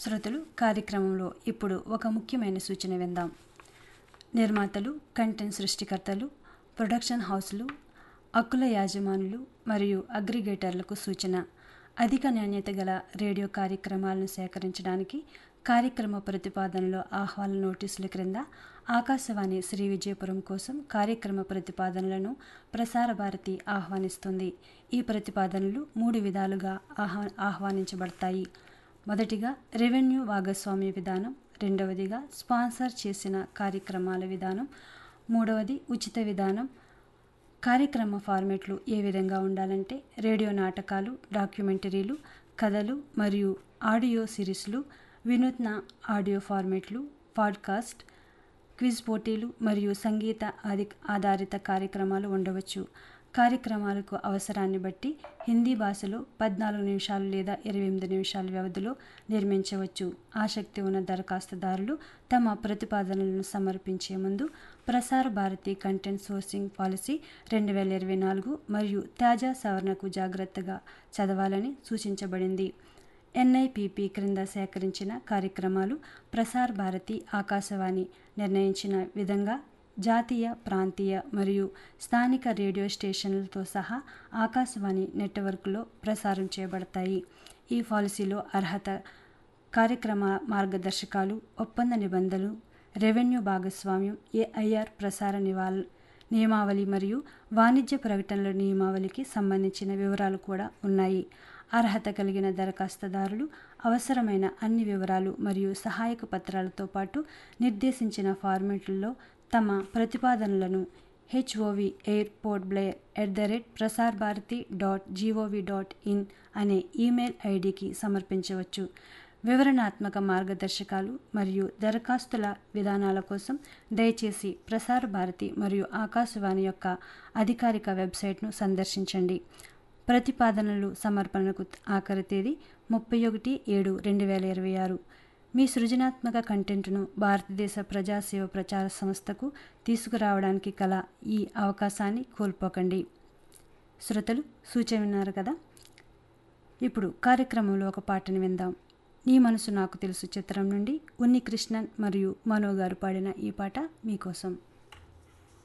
శ్రోతలు కార్యక్రమంలో ఇప్పుడు ఒక ముఖ్యమైన సూచన విందాం నిర్మాతలు కంటెంట్ సృష్టికర్తలు ప్రొడక్షన్ హౌస్లు హక్కుల యాజమానులు మరియు అగ్రిగేటర్లకు సూచన అధిక నాణ్యత గల రేడియో కార్యక్రమాలను సేకరించడానికి కార్యక్రమ ప్రతిపాదనలో ఆహ్వాన నోటీసుల క్రింద ఆకాశవాణి శ్రీ విజయపురం కోసం కార్యక్రమ ప్రతిపాదనలను ప్రసార భారతి ఆహ్వానిస్తుంది ఈ ప్రతిపాదనలు మూడు విధాలుగా ఆహ్వా ఆహ్వానించబడతాయి మొదటిగా రెవెన్యూ భాగస్వామ్య విధానం రెండవదిగా స్పాన్సర్ చేసిన కార్యక్రమాల విధానం మూడవది ఉచిత విధానం కార్యక్రమ ఫార్మెట్లు ఏ విధంగా ఉండాలంటే రేడియో నాటకాలు డాక్యుమెంటరీలు కథలు మరియు ఆడియో సిరీస్లు వినూత్న ఆడియో ఫార్మెట్లు పాడ్కాస్ట్ క్విజ్ పోటీలు మరియు సంగీత ఆది ఆధారిత కార్యక్రమాలు ఉండవచ్చు కార్యక్రమాలకు అవసరాన్ని బట్టి హిందీ భాషలో పద్నాలుగు నిమిషాలు లేదా ఇరవై ఎనిమిది నిమిషాల వ్యవధిలో నిర్మించవచ్చు ఆసక్తి ఉన్న దరఖాస్తుదారులు తమ ప్రతిపాదనలను సమర్పించే ముందు ప్రసార భారతి కంటెంట్ సోర్సింగ్ పాలసీ రెండు వేల ఇరవై నాలుగు మరియు తాజా సవరణకు జాగ్రత్తగా చదవాలని సూచించబడింది ఎన్ఐపిపి క్రింద సేకరించిన కార్యక్రమాలు ప్రసార్ భారతి ఆకాశవాణి నిర్ణయించిన విధంగా జాతీయ ప్రాంతీయ మరియు స్థానిక రేడియో స్టేషన్లతో సహా ఆకాశవాణి నెట్వర్క్లో ప్రసారం చేయబడతాయి ఈ పాలసీలో అర్హత కార్యక్రమ మార్గదర్శకాలు ఒప్పంద నిబంధనలు రెవెన్యూ భాగస్వామ్యం ఏఐఆర్ ప్రసార నివాళ నియమావళి మరియు వాణిజ్య ప్రకటనల నియమావళికి సంబంధించిన వివరాలు కూడా ఉన్నాయి అర్హత కలిగిన దరఖాస్తుదారులు అవసరమైన అన్ని వివరాలు మరియు సహాయక పత్రాలతో పాటు నిర్దేశించిన ఫార్మెట్లలో తమ ప్రతిపాదనలను HOV airport Blair at the rate Prasar Bharati dot GOV dot in అనే ఈమెయిల్ ఐడికి సమర్పించవచ్చు వివరణాత్మక మార్గదర్శకాలు మరియు దరఖాస్తుల విధానాల కోసం దయచేసి ప్రసార భారతి మరియు ఆకాశవాణి యొక్క అధికారిక వెబ్సైట్ను సందర్శించండి ప్రతిపాదనలు సమర్పణకు ఆఖరి తేదీ ముప్పై ఒకటి ఏడు రెండు వేల ఇరవై ఆరు మీ సృజనాత్మక కంటెంట్ను భారతదేశ ప్రజాసేవ ప్రచార సంస్థకు తీసుకురావడానికి కల ఈ అవకాశాన్ని కోల్పోకండి శ్రోతలు సూచన విన్నారు కదా ఇప్పుడు కార్యక్రమంలో ఒక పాటను విందాం నీ మనసు నాకు తెలుసు చిత్రం నుండి ఉన్ని కృష్ణన్ మరియు మనో గారు పాడిన ఈ పాట మీకోసం